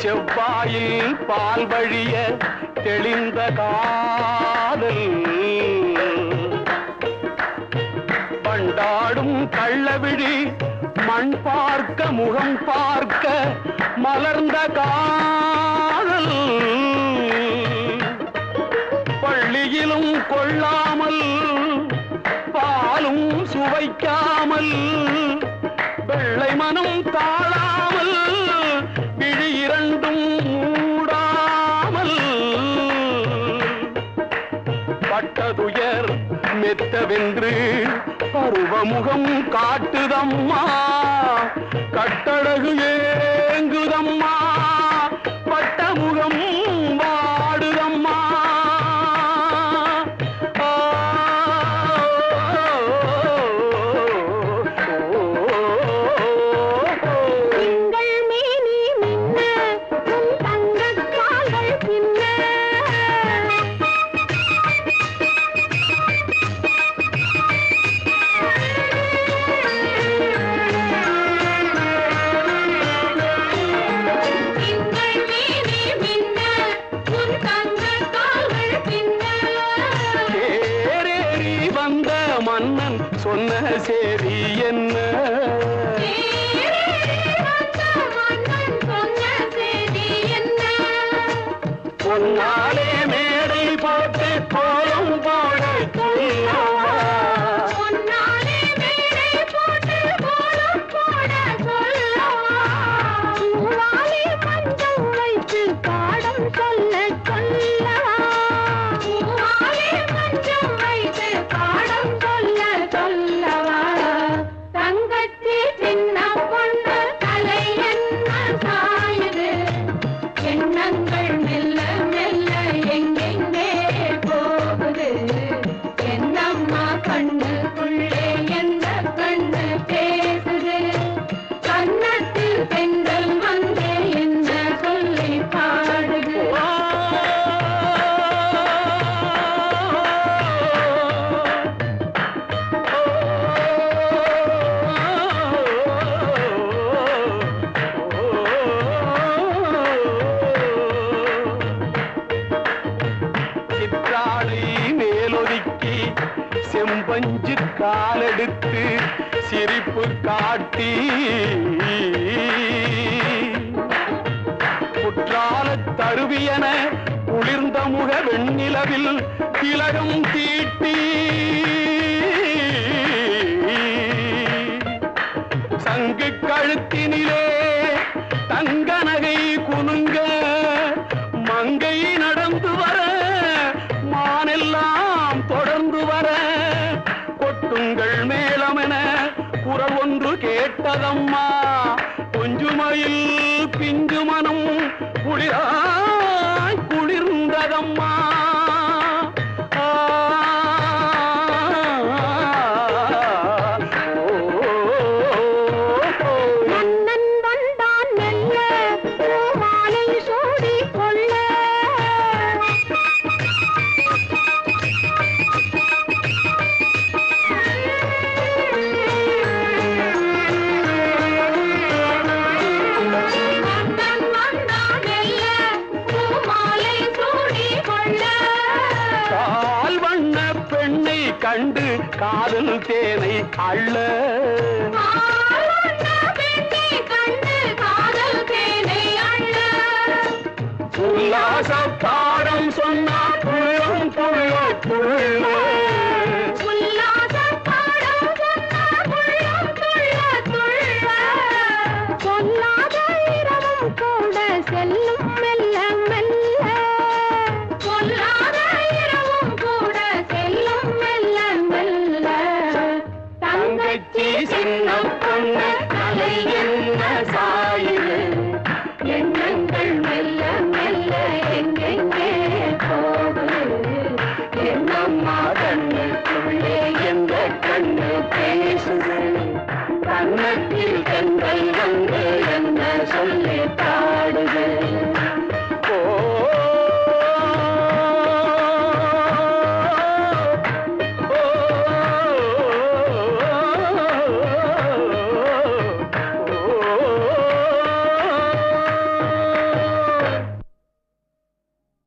செவ்வாயில் பால் வழிய தெளிந்த காதல் பண்டாடும் கள்ளவிழி மண் பார்க்க முகம் பார்க்க மலர்ந்த காதல் பள்ளியிலும் கொள்ளாமல் பாலும் சுவைக்காமல் வெள்ளை மனம் தாழாமல் விழி இரண்டும் மூடாமல் பட்டதுயர் மெத்தவென்று பருவமுகம் காட்டுதம்மா கட்டழகு ஏங்குதம்மா பட்டமுகம் வாடுதம்மா ஆ, திங்கள் மேனி மின்ன உன் தங்கக் கால்கள் பின்ன திங்கள் மேனி மின்ன உன் தங்கக் கால்கள் பின்ன தேரேறி வந்த மன்னன் சொன்ன சேரி என்ன பொன்னாலே மேடை போட்டு கோலம் போட சொல்லவா பாடம் சொல்ல சொல்லவா வைத்து பாடம் சொல்ல சொல்லவா தங்கச்சி சின்ன பொண்ணு தலை என்ன சாயுது எண்ணங்கள் மெல்ல மெல்ல எங்கெங்கே போகுது என்னம்மா கண்ணுக்குள்ளே எந்த கண்ணு பேசுது கண்ணத்தில் பெண்கள் வந்து என்ன சொல்லி பாடுது சிற்றாளை மேலொதுக்கி செம்பஞ்சு காலெடுத்து சிரிப்பு காட்டி குற்றால தருவியன குளிர்ந்த முக வெண்ணிலவில் திலகம் தீட்டி சங்கு கழுத்தினிலே தங்க நகை குலுங்க மங்கை நடந்து வர மானெல்லாம் தொடர்ந்து வர கொட்டுங்கள் மேலமென குரல் ஒன்று கேட்டதம்மா கொஞ்சுமையில் பிஞ்சு மனம் குளிராய் குளிர்ந்ததம்மா ஆ, ஓ, ஓ, மன்னன் வந்தான் மெல்ல பூமாலை சூடிக் கொள்ள மன்னன் வந்தான் மெல்ல பூமாலை சூடிக் கொள்ள கால் வண்ண பெண்ணை கண்டு காதல் தேனை அள்ள உல்லாச பாடம் சொன்னார் புள்ளம் புள்ள புள்ள செல்லும் மெல்ல மெல்ல சொல்லாத இரவும் கூட செல்லும் மெல்ல மெல்ல தங்கச்சி சின்ன பொண்ணு தலை என்ன சாயுது